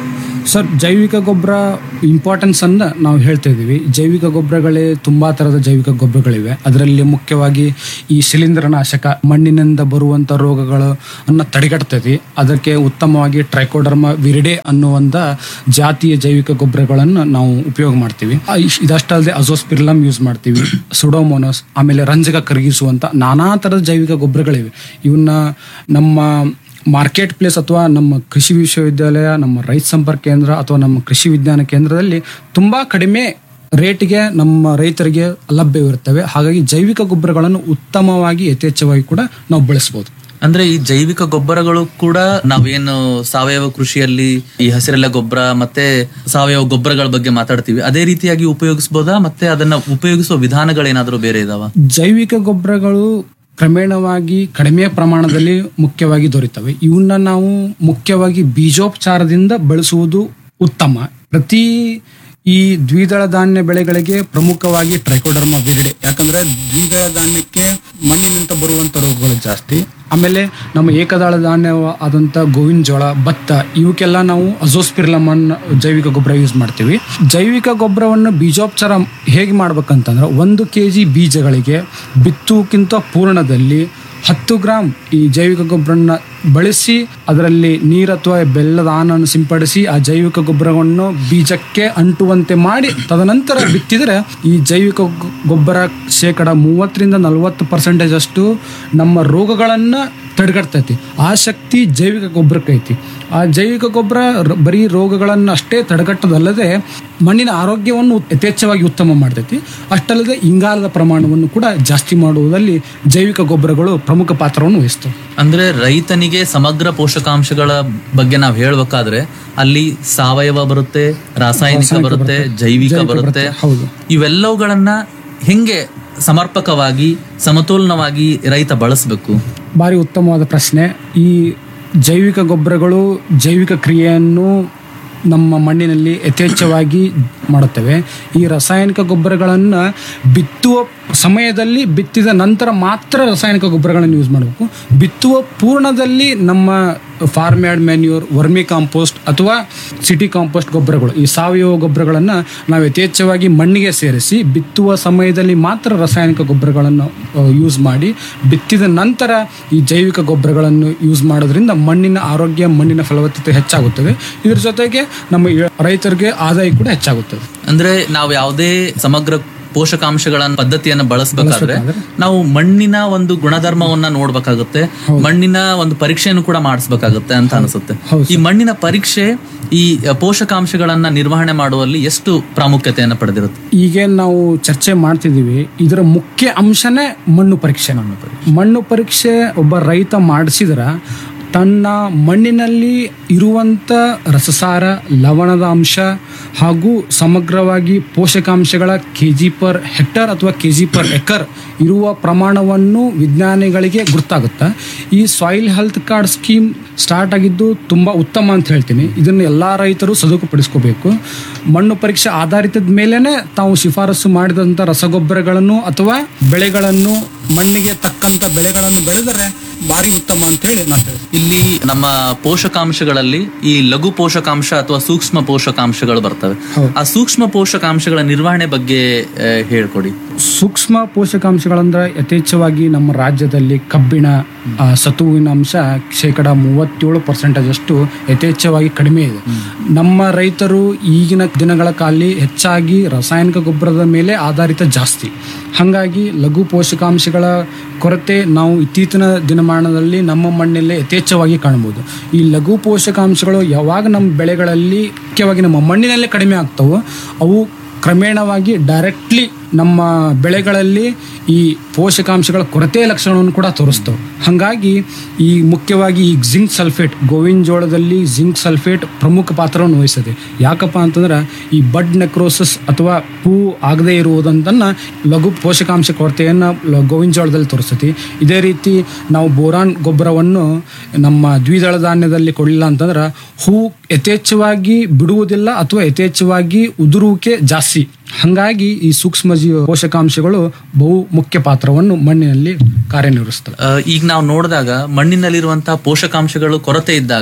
ಸರ್ ಜೈವಿಕ ಗೊಬ್ಬರ ಇಂಪಾರ್ಟೆನ್ಸ್ ಅನ್ನ ನಾವು ಹೇಳ್ತಾ ಇದ್ದೀವಿ ಜೈವಿಕ ಗೊಬ್ಬರಗಳೇ ತುಂಬಾ ತರದ ಜೈವಿಕ ಗೊಬ್ಬರಗಳಿವೆ ಅದರಲ್ಲಿ ಮುಖ್ಯವಾಗಿ ಈ ಶಿಲೀಂಧ್ರನಾಶಕ ಮಣ್ಣಿನಿಂದ ಬರುವಂತ ರೋಗಗಳು ಅನ್ನ ತಡೆಗಟ್ತದೆ ಅದಕ್ಕೆ ಉತ್ತಮವಾಗಿ ಟ್ರೈಕೋಡರ್ಮ ವಿರಿಡೆ ಅನ್ನುವಂತ ಜಾತಿಯ ಜೈವಿಕ ಗೊಬ್ಬರಗಳನ್ನು ನಾವು ಉಪಯೋಗ ಮಾಡ್ತೀವಿ ಆ, ಇಶ್- ಇದಷ್ಟಲ್ಲದೆ ಅಜೋಸ್ಪಿರ್ಲಮ್ ಯೂಸ್ ಮಾಡ್ತೀವಿ ಸುಡೋಮೋನಸ್ ಆಮೇಲೆ ರಂಜಕ ಕರಗಿಸುವಂತ ನಾನಾ ತರದ ಜೈವಿಕ ಗೊಬ್ಬರಗಳಿವೆ ಇವನ್ನ ನಮ್ಮ ಮಾರ್ಕೆಟ್ ಪ್ಲೇಸ್ ಅಥವಾ ನಮ್ಮ ಕೃಷಿ ವಿಶ್ವವಿದ್ಯಾಲಯ ನಮ್ಮ ರೈತ ಸಂಪರ್ಕ ಕೇಂದ್ರ ಅಥವಾ ನಮ್ಮ ಕೃಷಿ ವಿಜ್ಞಾನ ಕೇಂದ್ರದಲ್ಲಿ ತುಂಬಾ ಕಡಿಮೆ ರೇಟಿಗೆ ನಮ್ಮ ರೈತರಿಗೆ ಲಭ್ಯವಿರುತ್ತವೆ ಹಾಗಾಗಿ ಜೈವಿಕ ಗೊಬ್ಬರಗಳನ್ನು ಉತ್ತಮವಾಗಿ ಯಥೇಚ್ಛವಾಗಿ ಕೂಡ ನಾವು ಬಳಸಬಹುದು ಅಂದ್ರೆ ಈ ಜೈವಿಕ ಗೊಬ್ಬರಗಳು ಕೂಡ ನಾವೇನು ಸಾವಯವ ಕೃಷಿಯಲ್ಲಿ ಈ ಹಸಿರೆಲೆ ಗೊಬ್ಬರ ಮತ್ತೆ ಸಾವಯವ ಗೊಬ್ಬರಗಳ ಬಗ್ಗೆ ಮಾತಾಡ್ತೀವಿ ಅದೇ ರೀತಿಯಾಗಿ ಉಪಯೋಗಿಸಬಹುದಾ ಮತ್ತೆ ಅದನ್ನ ಉಪಯೋಗಿಸುವ ವಿಧಾನಗಳೇನಾದ್ರೂ ಬೇರೆ ಇದಾವ ಜೈವಿಕ ಗೊಬ್ಬರಗಳು ಕ್ರಮೇಣವಾಗಿ ಕಡಿಮೆ ಪ್ರಮಾಣದಲ್ಲಿ ಮುಖ್ಯವಾಗಿ ದೊರೆತವೆ ಇವನ್ನ ನಾವು ಮುಖ್ಯವಾಗಿ ಬೀಜೋಪಚಾರದಿಂದ ಬಳಸುವುದು ಉತ್ತಮ ಪ್ರತಿ ಈ ದ್ವಿದಳ ಧಾನ್ಯ ಬೆಳೆಗಳಿಗೆ ಪ್ರಮುಖವಾಗಿ ಟ್ರೈಕೋಡರ್ಮ ವಿರಿಡೆ ಯಾಕಂದ್ರೆ ದ್ವಿದಳ ಧಾನ್ಯಕ್ಕೆ ಮಣ್ಣಿನಿಂದ ಬರುವಂತ ರೋಗಗಳು ಜಾಸ್ತಿ ಆಮೇಲೆ ನಮ್ಮ ಏಕದಳ ಧಾನ್ಯ ಆದಂತ ಗೋವಿನ ಜೋಳ ಭತ್ತ ಇವಕ್ಕೆಲ್ಲ ನಾವು ಅಜೋಸ್ಪಿರ್ಲಮ್ ಅನ್ನ ಜೈವಿಕ ಗೊಬ್ಬರ ಯೂಸ್ ಮಾಡ್ತೀವಿ ಜೈವಿಕ ಗೊಬ್ಬರವನ್ನು ಬೀಜೋಪಚಾರ ಹೇಗೆ ಮಾಡ್ಬೇಕಂತಂದ್ರೆ ಒಂದು ಕೆ ಜಿ ಬೀಜಗಳಿಗೆ ಬಿತ್ತುವುಕ್ಕಿಂತ ಪೂರ್ಣದಲ್ಲಿ ಹತ್ತು ಗ್ರಾಮ್ ಈ ಜೈವಿಕ ಗೊಬ್ಬರನ್ನ ಬಳಸಿ ಅದರಲ್ಲಿ ನೀರು ಅಥವಾ ಬೆಲ್ಲದ ಆನನ್ನು ಸಿಂಪಡಿಸಿ ಆ ಜೈವಿಕ ಗೊಬ್ಬರವನ್ನು ಬೀಜಕ್ಕೆ ಅಂಟುವಂತೆ ಮಾಡಿ ತದನಂತರ ಬಿತ್ತಿದರೆ ಈ ಜೈವಿಕ ಗೊ- ಗೊಬ್ಬರ ಶೇಕಡ ಮೂವತ್ತರಿಂದ ನಲವತ್ತು ಪರ್ಸೆಂಟೇಜ್ ಅಷ್ಟು ನಮ್ಮ ರೋಗಗಳನ್ನು ತಡೆಗಟ್ತೈತಿ ಆ ಶಕ್ತಿ ಜೈವಿಕ ಗೊಬ್ಬರಕ್ಕೆ ಐತಿ ಆ ಜೈವಿಕ ಗೊಬ್ಬರ ರ- ಬರೀ ರೋಗಗಳನ್ನು ಅಷ್ಟೇ ತಡೆಗಟ್ಟೋದಲ್ಲದೆ ಮಣ್ಣಿನ ಆರೋಗ್ಯವನ್ನು ಯಥೇಚ್ಛವಾಗಿ ಉತ್ತಮ ಮಾಡ್ತೈತಿ ಅಷ್ಟಲ್ಲದೆ ಇಂಗಾಲದ ಪ್ರಮಾಣವನ್ನು ಕೂಡ ಜಾಸ್ತಿ ಮಾಡುವುದರಲ್ಲಿ ಜೈವಿಕ ಗೊಬ್ಬರಗಳು ಪ್ರಮುಖ ಪಾತ್ರವನ್ನು ವಹಿಸ್ತವೆ ಅಂದ್ರೆ ರೈತನಿಗೆ ಸಮಗ್ರ ಪೋಷಕಾಂಶಗಳ ಬಗ್ಗೆ ನಾವು ಹೇಳ್ಬೇಕಾದ್ರೆ ಅಲ್ಲಿ ಸಾವಯವ ಬರುತ್ತೆ ರಾಸಾಯನಿಕ ಬರುತ್ತೆ ಜೈವಿಕ ಬರುತ್ತೆ ಹೌದು ಇವೆಲ್ಲವುಗಳನ್ನ ಹೆಂಗೆ ಸಮರ್ಪಕವಾಗಿ ಸಮತೋಲನವಾಗಿ ರೈತ ಬಳಸಬೇಕು ಭಾರಿ ಉತ್ತಮವಾದ ಪ್ರಶ್ನೆ ಈ ಜೈವಿಕ ಗೊಬ್ಬರಗಳು ಜೈವಿಕ ಕ್ರಿಯೆಯನ್ನು ನಮ್ಮ ಮಣ್ಣಿನಲ್ಲಿ ಯಥೇಚ್ಛವಾಗಿ ಮಾಡುತ್ತವೆ ಈ ರಾಸಾಯನಿಕ ಗೊಬ್ಬರಗಳನ್ನು ಬಿತ್ತುವ ಸಮಯದಲ್ಲಿ ಬಿತ್ತಿದ ನಂತರ ಮಾತ್ರ ರಾಸಾಯನಿಕ ಗೊಬ್ಬರಗಳನ್ನು ಯೂಸ್ ಮಾಡಬೇಕು ಬಿತ್ತುವ ಪೂರ್ಣದಲ್ಲಿ ನಮ್ಮ farmyard manure vermicompost ಅಥವಾ ಸಿಟಿ ಕಾಂಪೋಸ್ಟ್ ಗೊಬ್ಬರಗಳು ಈ ಸಾವಯವ ಗೊಬ್ಬರಗಳನ್ನು ನಾವು ಯಥೇಚ್ಛವಾಗಿ ಮಣ್ಣಿಗೆ ಸೇರಿಸಿ ಬಿತ್ತುವ ಸಮಯದಲ್ಲಿ ಮಾತ್ರ ರಾಸಾಯನಿಕ ಗೊಬ್ಬರಗಳನ್ನು ಯೂಸ್ ಮಾಡಿ ಬಿತ್ತಿದ ನಂತರ ಈ ಜೈವಿಕ ಗೊಬ್ಬರಗಳನ್ನು ಯೂಸ್ ಮಾಡೋದ್ರಿಂದ ಮಣ್ಣಿನ ಆರೋಗ್ಯ ಮಣ್ಣಿನ ಫಲವತ್ತತೆ ಹೆಚ್ಚಾಗುತ್ತದೆ ಇದ್ರ ಜೊತೆಗೆ ನಮ್ಮ ಈ ರೈತರಿಗೆ ಆದಾಯ ಕೂಡ ಹೆಚ್ಚಾಗುತ್ತದೆ ಅಂದ್ರೆ ನಾವು ಯಾವುದೇ ಸಮಗ್ರ ಪೋಷಕಾಂಶಗಳ ಪದ್ಧತಿಯನ್ನ ಬಳಸಬೇಕಾದ್ರೆ ನಾವು ಮಣ್ಣಿನ ಒಂದು ಗುಣಧರ್ಮವನ್ನ ನೋಡ್ಬೇಕಾಗುತ್ತೆ ಮಣ್ಣಿನ ಒಂದು ಪರೀಕ್ಷೆಯನ್ನು ಕೂಡ ಮಾಡಿಸ್ಬೇಕಾಗುತ್ತೆ ಅಂತ ಅನಿಸುತ್ತೆ ಈ ಮಣ್ಣಿನ ಪರೀಕ್ಷೆ ಈ ಪೋಷಕಾಂಶಗಳನ್ನ ನಿರ್ವಹಣೆ ಮಾಡುವಲ್ಲಿ ಎಷ್ಟು ಪ್ರಾಮುಖ್ಯತೆಯನ್ನು ಪಡೆದಿರುತ್ತೆ ಈಗೇನ್ ನಾವು ಚರ್ಚೆ ಮಾಡ್ತಿದೀವಿ ಇದರ ಮುಖ್ಯ ಅಂಶನೇ ಮಣ್ಣು ಪರೀಕ್ಷೆ ಮಣ್ಣು ಪರೀಕ್ಷೆ ಒಬ್ಬ ರೈತ ಮಾಡಿಸಿದ್ರ ತನ್ನ ಮಣ್ಣಿನಲ್ಲಿ ಇರುವಂತ ರಸಸಾರ ಲವಣದ ಅಂಶ ಹಾಗೂ ಸಮಗ್ರವಾಗಿ ಪೋಷಕಾಂಶಗಳ ಕೆ ಜಿ ಪರ್ ಹೆಕ್ಟರ್ ಅಥವಾ ಕೆ ಜಿ ಪರ್ ಎಕರ್ ಇರುವ ಪ್ರಮಾಣವನ್ನು ವಿಜ್ಞಾನಿಗಳಿಗೆ ಗೊತ್ತಾಗುತ್ತೆ ಈ soil health card scheme start ಆಗಿದ್ದು ತುಂಬ ಉತ್ತಮ ಅಂತ ಹೇಳ್ತೀನಿ ಇದನ್ನು ಎಲ್ಲ ರೈತರು ಸದುಪಡಿಸ್ಕೋಬೇಕು ಮಣ್ಣು ಪರೀಕ್ಷೆ ಆಧಾರಿತದ ಮೇಲೇನೆ ತಾವು ಶಿಫಾರಸು ಮಾಡಿದಂಥ ರಸಗೊಬ್ಬರಗಳನ್ನು ಅಥವಾ ಬೆಳೆಗಳನ್ನು ಮಣ್ಣಿಗೆ ತಕ್ಕಂತ ಬೆಳೆಗಳನ್ನು ಬೆಳೆದರೆ ಭಾರಿ ಉತ್ತಮ ಅಂತ ಹೇಳಿ ನಾನು ಹೇಳ್ತೀನಿ ಇಲ್ಲಿ ನಮ್ಮ ಪೋಷಕಾಂಶಗಳಲ್ಲಿ ಈ ಲಘು ಪೋಷಕಾಂಶ ಅಥವಾ ಸೂಕ್ಷ್ಮ ಪೋಷಕಾಂಶಗಳು ಬರ್ತವೆ ಆ ಸೂಕ್ಷ್ಮ ಪೋಷಕಾಂಶಗಳ ನಿರ್ವಹಣೆ ಬಗ್ಗೆ ಆ, ಹೇಳ್ಕೊಡಿ ಸೂಕ್ಷ್ಮ ಪೋಷಕಾಂಶಗಳಂದ್ರೆ ಯಥೇಚ್ಛವಾಗಿ ನಮ್ಮ ರಾಜ್ಯದಲ್ಲಿ ಕಬ್ಬಿಣ ಆ, ಸತುವಿನ ಅಂಶ ಶೇಕಡ ಮೂವತ್ತೇಳು ಪರ್ಸೆಂಟೇಜ್ ಅಷ್ಟು ಯಥೇಚ್ಛವಾಗಿ ಕಡಿಮೆ ಇದೆ ನಮ್ಮ ರೈತರು ಈಗಿನ ದಿನಗಳ ಕಾಲಿ ಹೆಚ್ಚಾಗಿ ರಾಸಾಯನಿಕ ಗೊಬ್ಬರದ ಮೇಲೆ ಆಧಾರಿತ ಜಾಸ್ತಿ ಹಾಗಾಗಿ ಲಘು ಪೋಷಕಾಂಶಗಳ ಕೊರತೆ ನಾವು ಇತ್ತೀಚಿನ ದಿನಮಾನದಲ್ಲಿ ನಮ್ಮ ಮಣ್ಣಲ್ಲೇ ಯಥೇಚ್ಛವಾಗಿ ಕಾಣಬಹುದು ಈ ಲಘು ಪೋಷಕಾಂಶಗಳು ಯಾವಾಗ ನಮ್ಮ ಬೆಳೆಗಳಲ್ಲಿ ಮುಖ್ಯವಾಗಿ ನಮ್ಮ ಮಣ್ಣಿನಲ್ಲೇ ಕಡಿಮೆ ಆಗ್ತವೋ ಅವು ಕ್ರಮೇಣವಾಗಿ ಡೈರೆಕ್ಟ್ಲಿ ನಮ್ಮ ಬೆಳೆಗಳಲ್ಲಿ ಈ ಪೋಷಕಾಂಶಗಳ ಕೊರತೆಯ ಲಕ್ಷಣವನ್ನು ಕೂಡ ತೋರಿಸ್ತವೆ ಹಾಗಾಗಿ ಈ ಮುಖ್ಯವಾಗಿ ಈ ಜಿಂಕ್ ಸಲ್ಫೇಟ್ ಗೋವಿನ ಜೋಳದಲ್ಲಿ ಜಿಂಕ್ ಸಲ್ಫೇಟ್ ಪ್ರಮುಖ ಪಾತ್ರವನ್ನು ವಹಿಸ್ತದೆ ಯಾಕಪ್ಪ ಅಂತಂದ್ರೆ ಈ ಬಡ್ ನೆಕ್ರೋಸಿಸ್ ಅಥವಾ ಹೂ ಆಗದೇ ಇರುವುದಂತನ್ನ ಲಘು ಪೋಷಕಾಂಶ ಕೊರತೆಯನ್ನು ಲ- ಗೋವಿನ ಜೋಳದಲ್ಲಿ ತೋರಿಸ್ತೈತಿ ಇದೇ ರೀತಿ ನಾವು ಬೋರಾನ್ ಗೊಬ್ಬರವನ್ನು ನಮ್ಮ ದ್ವಿದಳ ಧಾನ್ಯದಲ್ಲಿ ಕೊಡಲಿಲ್ಲ ಅಂತಂದ್ರೆ ಹೂ ಯಥೇಚ್ಛವಾಗಿ ಬಿಡುವುದಿಲ್ಲ ಅಥವಾ ಯಥೇಚ್ಛವಾಗಿ ಉದುರುವಿಕೆ ಜಾಸ್ತಿ ಹಾಗಾಗಿ ಈ ಸೂಕ್ಷ್ಮ ಜೀವ ಪೋಷಕಾಂಶಗಳು ಬಹು ಮುಖ್ಯ ಪಾತ್ರವನ್ನು ಮಣ್ಣಿನಲ್ಲಿ ಕಾರ್ಯನಿರ್ವಹಿಸ್ತವೆ ಆ, ಈಗ ನಾವು ನೋಡಿದಾಗ ಮಣ್ಣಿನಲ್ಲಿರುವಂತಹ ಪೋಷಕಾಂಶಗಳು ಕೊರತೆ ಇದ್ದಾಗ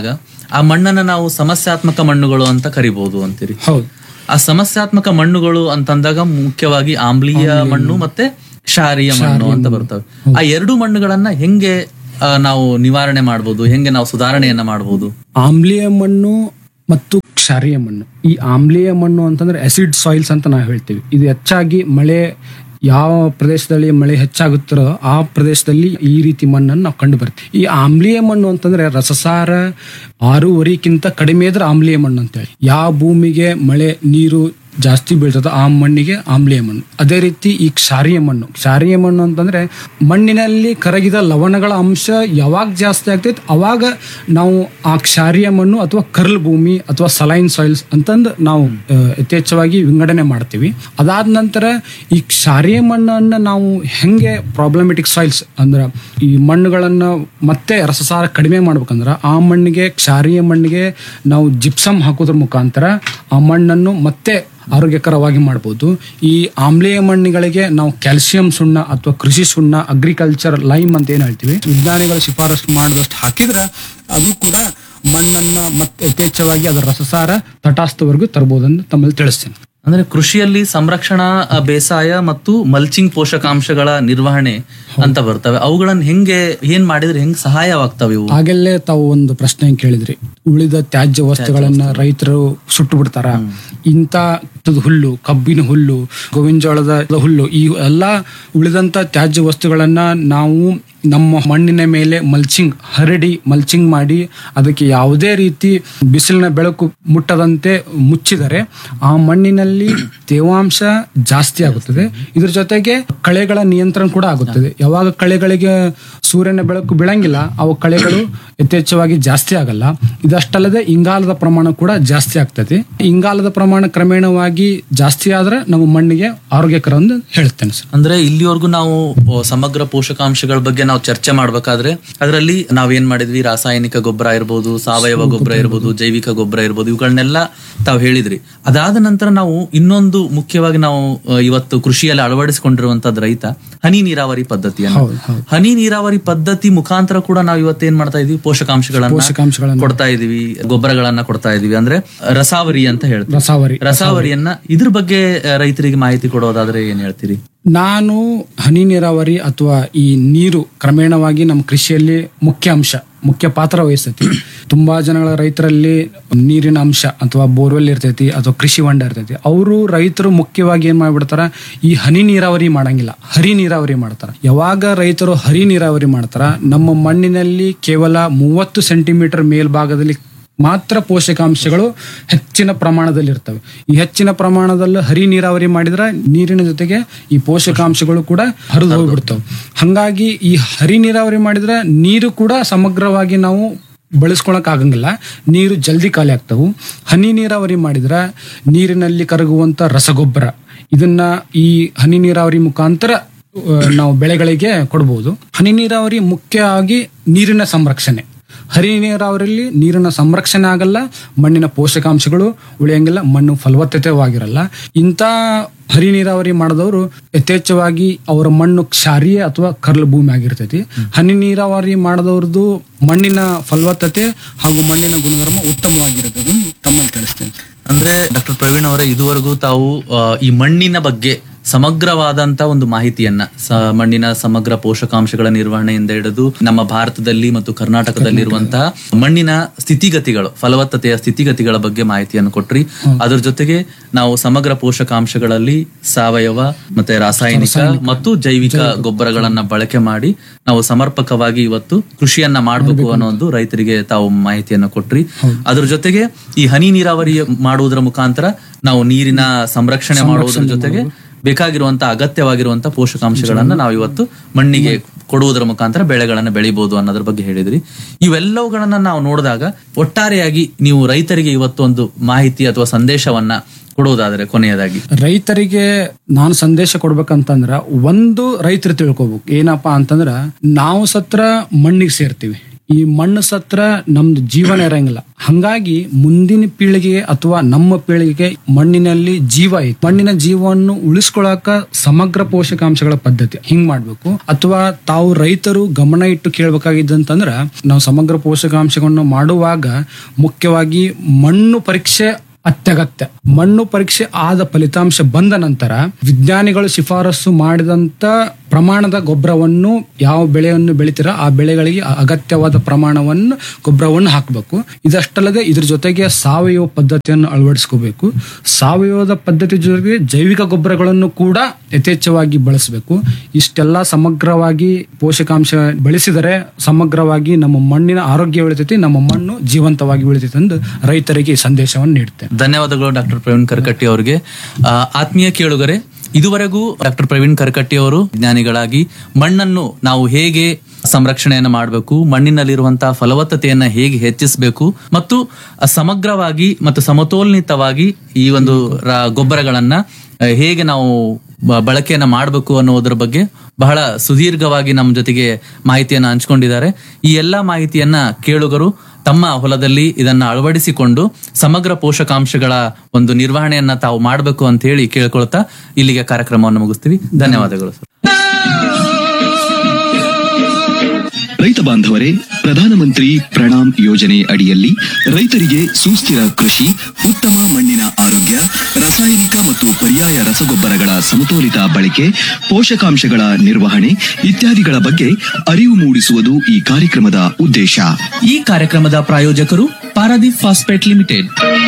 ಆ ಮಣ್ಣನ್ನ ನಾವು ಸಮಸ್ಯಾತ್ಮಕ ಮಣ್ಣುಗಳು ಅಂತ ಕರಿಬಹುದು ಅಂತೀರಿ ಹೌದು ಆ ಸಮಸ್ಯಾತ್ಮಕ ಮಣ್ಣುಗಳು ಅಂತಂದಾಗ ಮುಖ್ಯವಾಗಿ ಆಮ್ಲೀಯ ಮಣ್ಣು ಮತ್ತೆ ಕ್ಷಾರೀಯ ಮಣ್ಣು ಅಂತ ಬರ್ತವೆ ಆ ಎರಡು ಮಣ್ಣುಗಳನ್ನ ಹೆಂಗೆ ಆ, ನಾವು ನಿವಾರಣೆ ಮಾಡಬಹುದು ಹೆಂಗೆ ನಾವು ಸುಧಾರಣೆಯನ್ನ ಮಾಡಬಹುದು ಆಮ್ಲೀಯ ಮಣ್ಣು ಮತ್ತು ಕ್ಷಾರೀಯ ಮಣ್ಣು ಈ ಆಮ್ಲೀಯ ಮಣ್ಣು ಅಂತಂದ್ರೆ ಅಸಿಡ್ ಸಾಯಿಲ್ಸ್ ಅಂತ ನಾವು ಹೇಳ್ತೀವಿ ಇದು ಹೆಚ್ಚಾಗಿ ಮಳೆ ಯಾವ ಪ್ರದೇಶದಲ್ಲಿ ಮಳೆ ಹೆಚ್ಚಾಗುತ್ತಿರೋ ಆ ಪ್ರದೇಶದಲ್ಲಿ ಈ ರೀತಿ ಮಣ್ಣನ್ನು ನಾವು ಕಂಡು ಬರ್ತೀವಿ ಈ ಆಮ್ಲೀಯ ಮಣ್ಣು ಅಂತಂದ್ರೆ ರಸಸಾರ ಆರೂವರೆಕ್ಕಿಂತ ಕಡಿಮೆ ಇದ್ರೆ ಆಮ್ಲೀಯ ಮಣ್ಣು ಅಂತೇಳಿ ಯಾವ ಭೂಮಿಗೆ ಮಳೆ ನೀರು ಜಾಸ್ತಿ ಬೀಳ್ತದೋ ಆ ಮಣ್ಣಿಗೆ ಆಮ್ಲೀಯ ಮಣ್ಣು ಅದೇ ರೀತಿ ಈ ಕ್ಷಾರೀಯ ಮಣ್ಣು ಕ್ಷಾರೀಯ ಮಣ್ಣು ಅಂತಂದ್ರೆ ಮಣ್ಣಿನಲ್ಲಿ ಕರಗಿದ ಲವಣಗಳ ಅಂಶ ಯಾವಾಗ ಜಾಸ್ತಿ ಆಗ್ತೈತೆ ಅವಾಗ ನಾವು ಆ ಕ್ಷಾರೀಯ ಮಣ್ಣು ಅಥವಾ ಕರ್ಲ್ ಭೂಮಿ ಅಥವಾ ಸಲೈನ್ ಸಾಯಿಲ್ಸ್ ಅಂತಂದು ನಾವು ಆ, ಯಥೇಚ್ಛವಾಗಿ ವಿಂಗಡಣೆ ಮಾಡ್ತೀವಿ ಅದಾದ ನಂತರ ಈ ಕ್ಷಾರೀಯ ಮಣ್ಣನ್ನು ನಾವು ಹೆಂಗೆ ಪ್ರಾಬ್ಲಮೆಟಿಕ್ ಸಾಯಿಲ್ಸ್ ಅಂದ್ರೆ ಈ ಮಣ್ಣುಗಳನ್ನ ಮತ್ತೆ ರಸಸಾರ ಕಡಿಮೆ ಮಾಡ್ಬೇಕಂದ್ರೆ ಆ ಮಣ್ಣಿಗೆ ಕ್ಷಾರೀಯ ಮಣ್ಣಿಗೆ ನಾವು ಜಿಪ್ಸಮ್ ಹಾಕೋದ್ರ ಮುಖಾಂತರ ಆ ಮಣ್ಣನ್ನು ಮತ್ತೆ ಆರೋಗ್ಯಕರವಾಗಿ ಮಾಡ್ಬೋದು ಈ ಆಮ್ಲೀಯ ಮಣ್ಣಿಗಳಿಗೆ ನಾವು ಕ್ಯಾಲ್ಸಿಯಂ ಸುಣ್ಣ ಅಥವಾ ಕೃಷಿ ಸುಣ್ಣ ಅಗ್ರಿಕಲ್ಚರ್ ಲೈಮ್ ಅಂತ ಏನು ಹೇಳ್ತೀವಿ ವಿಜ್ಞಾನಿಗಳು ಶಿಫಾರಸು ಮಾಡಿದಷ್ಟು ಹಾಕಿದ್ರೆ ಅದು ಕೂಡ ಮಣ್ಣನ್ನ ಮತ್ತೆ ಯಥೇಚ್ಛವಾಗಿ ಅದರ ರಸಸಾರ ತಟಾಸ್ಥವರೆಗೂ ತರಬಹುದನ್ನು ತಮ್ಮಲ್ಲಿ ತಿಳಿಸ್ತೇನೆ ಅಂದ್ರೆ ಕೃಷಿಯಲ್ಲಿ ಸಂರಕ್ಷಣಾ ಆ, ಬೇಸಾಯ ಮತ್ತು ಮಲ್ಚಿಂಗ್ ಪೋಷಕಾಂಶಗಳ ನಿರ್ವಹಣೆ ಅಂತ ಬರ್ತವೆ ಅವುಗಳನ್ನ ಹೆಂಗೆ ಏನ್ ಮಾಡಿದ್ರೆ ಹೆಂಗ್ ಸಹಾಯವಾಗ್ತವೆ ಇವು ಆಗಲ್ಲೇ ತಾವು ಒಂದು ಪ್ರಶ್ನೆ ಕೇಳಿದ್ರಿ ಉಳಿದ ತ್ಯಾಜ್ಯ ವಸ್ತುಗಳನ್ನ ರೈತರು ಸುಟ್ಟು ಬಿಡ್ತಾರ ಇಂಥ ಹುಲ್ಲು ಕಬ್ಬಿನ ಹುಲ್ಲು ಗೋವಿನ ಜೋಳದ ಹುಲ್ಲು ಈ ಎಲ್ಲ ಉಳಿದಂತ ತ್ಯಾಜ್ಯ ವಸ್ತುಗಳನ್ನ ನಾವು ನಮ್ಮ ಮಣ್ಣಿನ ಮೇಲೆ ಮಲ್ಚಿಂಗ್ ಹರಡಿ ಮಲ್ಚಿಂಗ್ ಮಾಡಿ ಅದಕ್ಕೆ ಯಾವುದೇ ರೀತಿ ಬಿಸಿಲಿನ ಬೆಳಕು ಮುಟ್ಟದಂತೆ ಮುಚ್ಚಿದರೆ ಆ ಮಣ್ಣಿನಲ್ಲಿ ತೇವಾಂಶ ಜಾಸ್ತಿ ಆಗುತ್ತದೆ ಇದ್ರ ಜೊತೆಗೆ ಕಳೆಗಳ ನಿಯಂತ್ರಣ ಕೂಡ ಆಗುತ್ತದೆ ಯಾವಾಗ ಕಳೆಗಳಿಗೆ ಸೂರ್ಯನ ಬೆಳಕು ಬೀಳಂಗಿಲ್ಲ ಅವು ಕಳೆಗಳು ಯಥೇಚ್ಛವಾಗಿ ಜಾಸ್ತಿ ಆಗಲ್ಲ ಇದಷ್ಟಲ್ಲದೆ ಇಂಗಾಲದ ಪ್ರಮಾಣ ಕೂಡ ಜಾಸ್ತಿ ಆಗ್ತದೆ ಇಂಗಾಲದ ಪ್ರಮಾಣ ಕ್ರಮೇಣವಾಗಿ ಜಾಸ್ತಿ ಆದ್ರೆ ನಮ್ಮ ಮಣ್ಣಿಗೆ ಆರೋಗ್ಯಕರ ಅಂತ ಹೇಳ್ತೇನೆ ಸರ್ ಅಂದ್ರೆ ಇಲ್ಲಿವರೆಗೂ ನಾವು ಆ, ಸಮಗ್ರ ಪೋಷಕಾಂಶಗಳ ಬಗ್ಗೆ ನಾವು ಚರ್ಚೆ ಮಾಡ್ಬೇಕಾದ್ರೆ ಅದರಲ್ಲಿ ನಾವೇನ್ ಮಾಡಿದ್ವಿ ರಾಸಾಯನಿಕ ಗೊಬ್ಬರ ಇರ್ಬೋದು ಸಾವಯವ ಗೊಬ್ಬರ ಇರ್ಬೋದು ಜೈವಿಕ ಗೊಬ್ಬರ ಇರ್ಬೋದು ಇವುಗಳನ್ನೆಲ್ಲ ತಾವು ಹೇಳಿದ್ರಿ ಅದಾದ ನಂತರ ನಾವು ಇನ್ನೊಂದು ಮುಖ್ಯವಾಗಿ ನಾವು ಆ, ಇವತ್ತು ಕೃಷಿಯಲ್ಲಿ ಅಳವಡಿಸಿಕೊಂಡಿರುವಂತದ್ದು ರೈತ ಹನಿ ನೀರಾವರಿ ಪದ್ಧತಿಯನ್ನು ಹೌದು ಹೌದು ಹನಿ ನೀರಾವರಿ ಪದ್ಧತಿ ಮುಖಾಂತರ ಕೂಡ ನಾವು ಇವತ್ತೇನ್ ಮಾಡ್ತಾ ಇದೀವಿ ಪೋಷಕಾಂಶಗಳನ್ನ ಪೋಷಕಾಂಶಗಳನ್ನು ಕೊಡ್ತಾ ಇದೀವಿ ಗೊಬ್ಬರಗಳನ್ನ ಕೊಡ್ತಾ ಇದೀವಿ ಅಂದ್ರೆ ರಸಾವರಿ ಅಂತ ಹೇಳ್ತೀವಿ ರಸಾವರಿ ರಸಾವರಿಯನ್ನ ಇದ್ರ ಬಗ್ಗೆ ಆ, ರೈತರಿಗೆ ಮಾಹಿತಿ ಕೊಡೋದಾದ್ರೆ ಏನ್ ಹೇಳ್ತೀರಿ ನಾನು ಹನಿ ನೀರಾವರಿ ಅಥವಾ ಈ ನೀರು ಕ್ರಮೇಣವಾಗಿ ನಮ್ಮ ಕೃಷಿಯಲ್ಲಿ ಮುಖ್ಯ ಅಂಶ ಮುಖ್ಯ ಪಾತ್ರ ವಹಿಸ್ತೈತಿ ತುಂಬಾ ಜನಗಳ ರೈತರಲ್ಲಿ ನೀರಿನ ಅಂಶ ಅಥವಾ ಬೋರ್ವೆಲ್ ಇರ್ತೈತಿ ಅಥವಾ ಕೃಷಿ ಹೊಂಡ ಇರ್ತೈತಿ ಅವರು ರೈತರು ಮುಖ್ಯವಾಗಿ ಏನ್ ಮಾಡ್ಬಿಡ್ತಾರ ಈ ಹನಿ ನೀರಾವರಿ ಮಾಡಂಗಿಲ್ಲ ಹರಿ ನೀರಾವರಿ ಮಾಡ್ತಾರ ಯಾವಾಗ ರೈತರು ಹರಿ ನೀರಾವರಿ ಮಾಡ್ತಾರ ನಮ್ಮ ಮಣ್ಣಿನಲ್ಲಿ ಕೇವಲ ಮೂವತ್ತು ಸೆಂಟಿಮೀಟರ್ ಮೇಲ್ಭಾಗದಲ್ಲಿ ಮಾತ್ರ ಪೋಷಕಾಂಶಗಳು ಹೆಚ್ಚಿನ ಪ್ರಮಾಣದಲ್ಲಿ ಇರ್ತವೆ ಈ ಹೆಚ್ಚಿನ ಪ್ರಮಾಣದಲ್ಲಿ ಹರಿ ನೀರಾವರಿ ಮಾಡಿದ್ರೆ ನೀರಿನ ಜೊತೆಗೆ ಈ ಪೋಷಕಾಂಶಗಳು ಕೂಡ ಹರಿದು ಹೋಗ್ಬಿಡ್ತವೆ ಹಂಗಾಗಿ ಈ ಹರಿ ನೀರಾವರಿ ಮಾಡಿದ್ರೆ ನೀರು ಕೂಡ ಸಮಗ್ರವಾಗಿ ನಾವು ಬಳಸ್ಕೊಳಕ್ ಆಗಂಗಿಲ್ಲ ನೀರು ಜಲ್ದಿ ಖಾಲಿ ಆಗ್ತವು ಹನಿ ನೀರಾವರಿ ಮಾಡಿದ್ರೆ ನೀರಿನಲ್ಲಿ ಕರಗುವಂತ ರಸಗೊಬ್ಬರ ಇದನ್ನ ಈ ಹನಿ ನೀರಾವರಿ ಮುಖಾಂತರ ಆ, ನಾವು ಬೆಳೆಗಳಿಗೆ ಕೊಡಬಹುದು ಹನಿ ನೀರಾವರಿ ಮುಖ್ಯವಾಗಿ ನೀರಿನ ಸಂರಕ್ಷಣೆ ಹರಿ ನೀರಾವರಿಯಲ್ಲಿ ನೀರಿನ ಸಂರಕ್ಷಣೆ ಆಗಲ್ಲ ಮಣ್ಣಿನ ಪೋಷಕಾಂಶಗಳು ಉಳಿಯಂಗಿಲ್ಲ ಮಣ್ಣು ಫಲವತ್ತತೆವಾಗಿರಲ್ಲ ಇಂಥ ಹರಿ ನೀರಾವರಿ ಮಾಡಿದವರು ಯಥೇಚ್ಛವಾಗಿ ಅವರ ಮಣ್ಣು ಕ್ಷಾರೀಯ ಅಥವಾ ಕರ್ಲ್ ಭೂಮಿ ಆಗಿರ್ತೈತಿ ಹನಿ ನೀರಾವರಿ ಮಾಡಿದವ್ರದ್ದು ಮಣ್ಣಿನ ಫಲವತ್ತತೆ ಹಾಗೂ ಮಣ್ಣಿನ ಗುಣಧರ್ಮ ಉತ್ತಮವಾಗಿರುತ್ತದೆ ತಮ್ಮಲ್ಲಿ ತಿಳಿಸ್ತೇನೆ ಅಂದ್ರೆ ಡಾಕ್ಟರ್ ಪ್ರವೀಣ್ ಅವರೇ ಇದುವರೆಗೂ ತಾವು ಆ, ಈ ಮಣ್ಣಿನ ಬಗ್ಗೆ ಸಮಗ್ರವಾದಂತ ಒಂದು ಮಾಹಿತಿಯನ್ನ ಸ- ಮಣ್ಣಿನ ಸಮಗ್ರ ಪೋಷಕಾಂಶಗಳ ನಿರ್ವಹಣೆಯಿಂದ ಹಿಡಿದು ನಮ್ಮ ಭಾರತದಲ್ಲಿ ಮತ್ತು ಕರ್ನಾಟಕದಲ್ಲಿರುವಂತಹ ಮಣ್ಣಿನ ಸ್ಥಿತಿಗತಿಗಳು ಫಲವತ್ತತೆಯ ಸ್ಥಿತಿಗತಿಗಳ ಬಗ್ಗೆ ಮಾಹಿತಿಯನ್ನು ಕೊಟ್ರಿ ಅದ್ರ ಜೊತೆಗೆ ನಾವು ಸಮಗ್ರ ಪೋಷಕಾಂಶಗಳಲ್ಲಿ ಸಾವಯವ ಮತ್ತೆ ರಾಸಾಯನಿಕ ಮತ್ತು ಜೈವಿಕ ಗೊಬ್ಬರಗಳನ್ನ ಬಳಕೆ ಮಾಡಿ ನಾವು ಸಮರ್ಪಕವಾಗಿ ಇವತ್ತು ಕೃಷಿಯನ್ನ ಮಾಡಬೇಕು ಅನ್ನೋ ಒಂದು ರೈತರಿಗೆ ತಾವು ಮಾಹಿತಿಯನ್ನ ಕೊಟ್ರಿ ಅದ್ರ ಜೊತೆಗೆ ಈ ಹನಿ ನೀರಾವರಿ ಮಾಡುವುದರ ಮುಖಾಂತರ ನಾವು ನೀರಿನ ಸಂರಕ್ಷಣೆ ಮಾಡುವುದರ ಜೊತೆಗೆ ಬೇಕಾಗಿರುವಂತ ಅಗತ್ಯವಾಗಿರುವಂತ ಪೋಷಕಾಂಶಗಳನ್ನ ನಾವು ಇವತ್ತು ಮಣ್ಣಿಗೆ ಕೊಡುವುದರ ಮುಖಾಂತರ ಬೆಳೆಗಳನ್ನ ಬೆಳಿಬಹುದು ಅನ್ನೋದ್ರ ಬಗ್ಗೆ ಹೇಳಿದ್ರಿ ಇವೆಲ್ಲವುಗಳನ್ನ ನಾವು ನೋಡಿದಾಗ ಒಟ್ಟಾರೆಯಾಗಿ ನೀವು ರೈತರಿಗೆ ಇವತ್ತು ಒಂದು ಮಾಹಿತಿ ಅಥವಾ ಸಂದೇಶವನ್ನ ಕೊಡುವುದಾದರೆ ಕೊನೆಯದಾಗಿ ರೈತರಿಗೆ ನಾನು ಸಂದೇಶ ಕೊಡ್ಬೇಕಂತಂದ್ರ ಒಂದು ರೈತರು ತಿಳ್ಕೊಬೇಕು ಏನಪ್ಪಾ ಅಂತಂದ್ರ ನಾವು ಸತ್ರ ಮಣ್ಣಿಗೆ ಸೇರ್ತೀವಿ ಈ ಮಣ್ಣು ಸತ್ರ ನಮ್ದು ಜೀವನ ಇರಂಗಿಲ್ಲ ಹಂಗಾಗಿ ಮುಂದಿನ ಪೀಳಿಗೆಗೆ ಅಥವಾ ನಮ್ಮ ಪೀಳಿಗೆಗೆ ಮಣ್ಣಿನಲ್ಲಿ ಜೀವ ಐತಿ ಮಣ್ಣಿನ ಜೀವವನ್ನು ಉಳಿಸ್ಕೊಳಕ ಸಮಗ್ರ ಪೋಷಕಾಂಶಗಳ ಪದ್ಧತಿ ಹಿಂಗ್ ಮಾಡ್ಬೇಕು ಅಥವಾ ತಾವು ರೈತರು ಗಮನ ಇಟ್ಟು ಕೇಳ್ಬೇಕಾಗಿದ್ದಂತಂದ್ರ ನಾವು ಸಮಗ್ರ ಪೋಷಕಾಂಶಗಳನ್ನು ಮಾಡುವಾಗ ಮುಖ್ಯವಾಗಿ ಮಣ್ಣು ಪರೀಕ್ಷೆ ಅತ್ಯಗತ್ಯ ಮಣ್ಣು ಪರೀಕ್ಷೆ ಆದ ಫಲಿತಾಂಶ ಬಂದ ನಂತರ ವಿಜ್ಞಾನಿಗಳು ಶಿಫಾರಸು ಮಾಡಿದಂತ ಪ್ರಮಾಣದ ಗೊಬ್ಬರವನ್ನು ಯಾವ ಬೆಳೆಯನ್ನು ಬೆಳಿತೀರ ಆ ಬೆಳೆಗಳಿಗೆ ಅಗತ್ಯವಾದ ಪ್ರಮಾಣವನ್ನು ಗೊಬ್ಬರವನ್ನು ಹಾಕಬೇಕು ಇದಷ್ಟಲ್ಲದೆ ಇದ್ರ ಜೊತೆಗೆ ಸಾವಯವ ಪದ್ಧತಿಯನ್ನು ಅಳವಡಿಸ್ಕೋಬೇಕು ಸಾವಯವದ ಪದ್ಧತಿ ಜೊತೆಗೆ ಜೈವಿಕ ಗೊಬ್ಬರಗಳನ್ನು ಕೂಡ ಯಥೇಚ್ಛವಾಗಿ ಬಳಸಬೇಕು ಇಷ್ಟೆಲ್ಲ ಸಮಗ್ರವಾಗಿ ಪೋಷಕಾಂಶ ಬೆಳೆಸಿದರೆ ಸಮಗ್ರವಾಗಿ ನಮ್ಮ ಮಣ್ಣಿನ ಆರೋಗ್ಯ ಉಳಿತೈತಿ ನಮ್ಮ ಮಣ್ಣು ಜೀವಂತವಾಗಿ ಉಳಿತೈತಿ ಎಂದು ರೈತರಿಗೆ ಈ ಸಂದೇಶವನ್ನು ನೀಡುತ್ತೆ ಧನ್ಯವಾದಗಳು ಡಾಕ್ಟರ್ ಪ್ರವೀಣ್ ಕರ್ಕಟ್ಟಿ ಅವರಿಗೆ ಆ, ಆತ್ಮೀಯ ಕೇಳುಗರೆ ಇದುವರೆಗೂ ಡಾಕ್ಟರ್ ಪ್ರವೀಣ್ ಕರ್ಕಟ್ಟಿ ಅವರು ವಿಜ್ಞಾನಿಗಳಾಗಿ ಮಣ್ಣನ್ನು ನಾವು ಹೇಗೆ ಸಂರಕ್ಷಣೆಯನ್ನ ಮಾಡಬೇಕು ಮಣ್ಣಿನಲ್ಲಿರುವಂತಹ ಫಲವತ್ತತೆಯನ್ನ ಹೇಗೆ ಹೆಚ್ಚಿಸಬೇಕು ಮತ್ತು ಆ, ಸಮಗ್ರವಾಗಿ ಮತ್ತು ಸಮತೋಲನಿತವಾಗಿ ಈ ಒಂದು ರ- ಗೊಬ್ಬರಗಳನ್ನ ಆ, ಹೇಗೆ ನಾವು ಬ- ಬಳಕೆಯನ್ನ ಮಾಡಬೇಕು ಅನ್ನೋದ್ರ ಬಗ್ಗೆ ಬಹಳ ಸುದೀರ್ಘವಾಗಿ ನಮ್ಮ ಜೊತೆಗೆ ಮಾಹಿತಿಯನ್ನ ಹಂಚಿಕೊಂಡಿದ್ದಾರೆ ಈ ಎಲ್ಲಾ ಮಾಹಿತಿಯನ್ನ ಕೇಳುಗರು ತಮ್ಮ ಹೊಲದಲ್ಲಿ ಇದನ್ನ ಅಳವಡಿಸಿಕೊಂಡು ಸಮಗ್ರ ಪೋಷಕಾಂಶಗಳ ಒಂದು ನಿರ್ವಹಣೆಯನ್ನ ತಾವು ಮಾಡಬೇಕು ಅಂತ ಹೇಳಿ ಕೇಳ್ಕೊಳ್ತಾ ಇಲ್ಲಿಗೆ ಕಾರ್ಯಕ್ರಮವನ್ನು ಮುಗಿಸ್ತೀವಿ ಧನ್ಯವಾದಗಳು ಸರ್ ರೈತ ಬಾಂಧವರೇ ಪ್ರಧಾನಮಂತ್ರಿ ಪ್ರಣಾಮ್ ಯೋಜನೆ ಅಡಿಯಲ್ಲಿ ರೈತರಿಗೆ ಸುಸ್ಥಿರ ಕೃಷಿ ಉತ್ತಮ ಮಣ್ಣಿನ ಆರೋಗ್ಯ ರಾಸಾಯನಿಕ ಮತ್ತು ಪರ್ಯಾಯ ರಸಗೊಬ್ಬರಗಳ ಸಮತೋಲಿತ ಬಳಕೆ ಪೋಷಕಾಂಶಗಳ ನಿರ್ವಹಣೆ ಇತ್ಯಾದಿಗಳ ಬಗ್ಗೆ ಅರಿವು ಮೂಡಿಸುವುದು ಈ ಕಾರ್ಯಕ್ರಮದ ಉದ್ದೇಶ ಈ ಕಾರ್ಯಕ್ರಮದ ಪ್ರಾಯೋಜಕರು Paradeep phosphate limited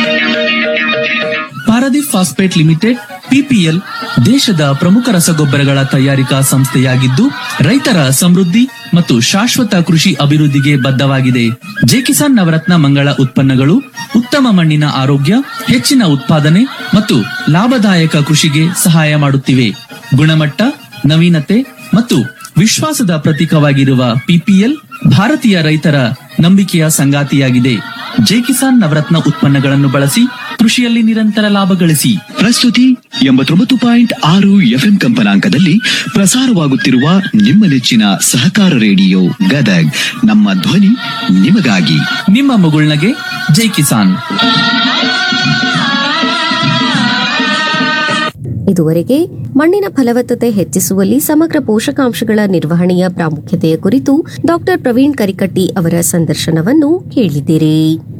Paradeep phosphate limited PPL ದೇಶದ ಪ್ರಮುಖ ರಸಗೊಬ್ಬರಗಳ ತಯಾರಿಕಾ ಸಂಸ್ಥೆಯಾಗಿದ್ದು ರೈತರ ಸಮೃದ್ಧಿ ಮತ್ತು ಶಾಶ್ವತ ಕೃಷಿ ಅಭಿವೃದ್ಧಿಗೆ ಬದ್ಧವಾಗಿದೆ ಜೆ ಕಿಸಾನ್ ನವರತ್ನ ಮಂಗಳ ಉತ್ಪನ್ನಗಳು ಉತ್ತಮ ಮಣ್ಣಿನ ಆರೋಗ್ಯ ಹೆಚ್ಚಿನ ಉತ್ಪಾದನೆ ಮತ್ತು ಲಾಭದಾಯಕ ಕೃಷಿಗೆ ಸಹಾಯ ಮಾಡುತ್ತಿವೆ ಗುಣಮಟ್ಟ ನವೀನತೆ ಮತ್ತು ವಿಶ್ವಾಸದ ಪ್ರತೀಕವಾಗಿರುವ ಪಿಪಿಎಲ್ ಭಾರತೀಯ ರೈತರ ನಂಬಿಕೆಯ ಸಂಗಾತಿಯಾಗಿದೆ ಜೆ ಕಿಸಾನ್ ನವರತ್ನ ಉತ್ಪನ್ನಗಳನ್ನು ಬಳಸಿ ಕೃಷಿಯಲ್ಲಿ ನಿರಂತರ ಲಾಭ ಗಳಿಸಿ ಪ್ರಸ್ತುತಿ ಎಂಬತ್ತೊಂಬತ್ತು ಪಾಯಿಂಟ್ ಆರು ಎಫ್ಎಂ ಕಂಪನಾಂಕದಲ್ಲಿ ಪ್ರಸಾರವಾಗುತ್ತಿರುವ ನಿಮ್ಮ ನೆಚ್ಚಿನ ಸಹಕಾರ ರೇಡಿಯೋ ಗದಗ್ ನಮ್ಮ ಧ್ವನಿ ನಿಮಗಾಗಿ ನಿಮ್ಮ ಮಗುಳ್ನಗೆ ಜೈ ಕಿಸಾನ್ ಇದುವರೆಗೆ ಮಣ್ಣಿನ ಫಲವತ್ತತೆ ಹೆಚ್ಚಿಸುವಲ್ಲಿ ಸಮಗ್ರ ಪೋಷಕಾಂಶಗಳ ನಿರ್ವಹಣೆಯ ಪ್ರಾಮುಖ್ಯತೆಯ ಕುರಿತು ಡಾಕ್ಟರ್ ಪ್ರವೀಣ್ ಕರಿಕಟ್ಟಿ ಅವರ ಸಂದರ್ಶನವನ್ನು ಕೇಳಿದಿರಿ